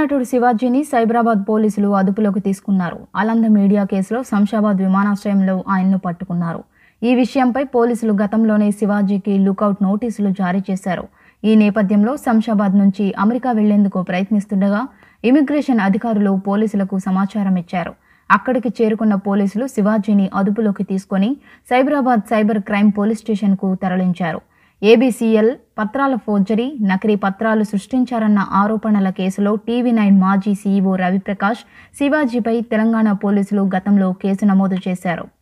నటుడు శివాజీని సైబరాబాద్ పోలీసులు అదుపులోకి తీసుకున్నారు ఆలంద మీడియా కేసులో శంషాబాద్ విమానాశ్రయంలో ఆయన్ను పట్టుకున్నారు ఈ విషయంపై పోలీసులు గతంలోనే శివాజీకి లుకౌట్ నోటీసులు జారీ చేశారు ఈ నేపథ్యంలో శంషాబాద్ నుంచి అమెరికా వెళ్లేందుకు ప్రయత్నిస్తుండగా ఇమిగ్రేషన్ అధికారులు పోలీసులకు సమాచారం ఇచ్చారు అక్కడికి చేరుకున్న పోలీసులు శివాజీని అదుపులోకి తీసుకొని సైబరాబాద్ సైబర్ క్రైమ్ పోలీస్ స్టేషన్కు తరలించారు ఏబీసీఎల్ పత్రాల ఫోర్జరీ నకిలీ పత్రాలు సృష్టించారన్న ఆరోపణల కేసులో టీవీ నైన్ మాజీ సీఈఓ రవిప్రకాష్ శివాజీపై తెలంగాణ పోలీసులు గతంలో కేసు నమోదు చేశారు